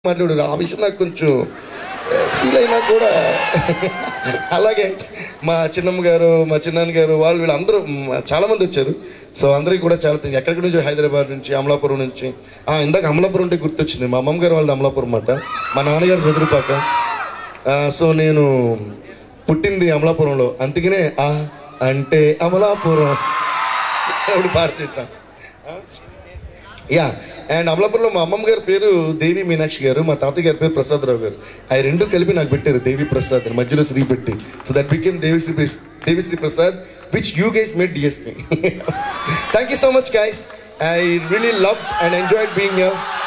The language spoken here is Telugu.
మాట్లాడారు ఆ విషయం నాకు కొంచెం ఫీల్ అయినా కూడా అలాగే మా చిన్నమ్మ గారు మా చిన్నాన్న గారు వాళ్ళు వీళ్ళు అందరూ మ్, చాలా మంది వచ్చారు సో అందరికీ కూడా చాలా థ్యాంక్స్ ఎక్కడి నుంచో హైదరాబాద్ నుంచి అమలాపురం నుంచి ఆ, ఇందాక అమలాపురం అంటే గుర్తొచ్చింది మా అమ్మమ్మ గారు వాళ్ళది అమలాపురం అన్నమాట మా నాన్నగారు వెదురుపాక ఆ, సో నేను పుట్టింది అమలాపురంలో అందుకనే ఆ అంటే అమలాపురం అప్పుడు పాట చేస్తాను యా అండ్ అమలాపురంలో మా అమ్మమ్మ గారి పేరు దేవి మీనాక్షి గారు మా తాతయ్య గారి పేరు ప్రసాదరావు గారు అవి రెండు కలిపి నాకు పెట్టారు దేవి ప్రసాద్ అని మధ్యలో శ్రీ పెట్టి సో దట్ బికేమ్ దేవిశ్రీ ప్ర- Devi Sri Prasad which you guys made DSP thank you so much guys I really love and enjoyed being your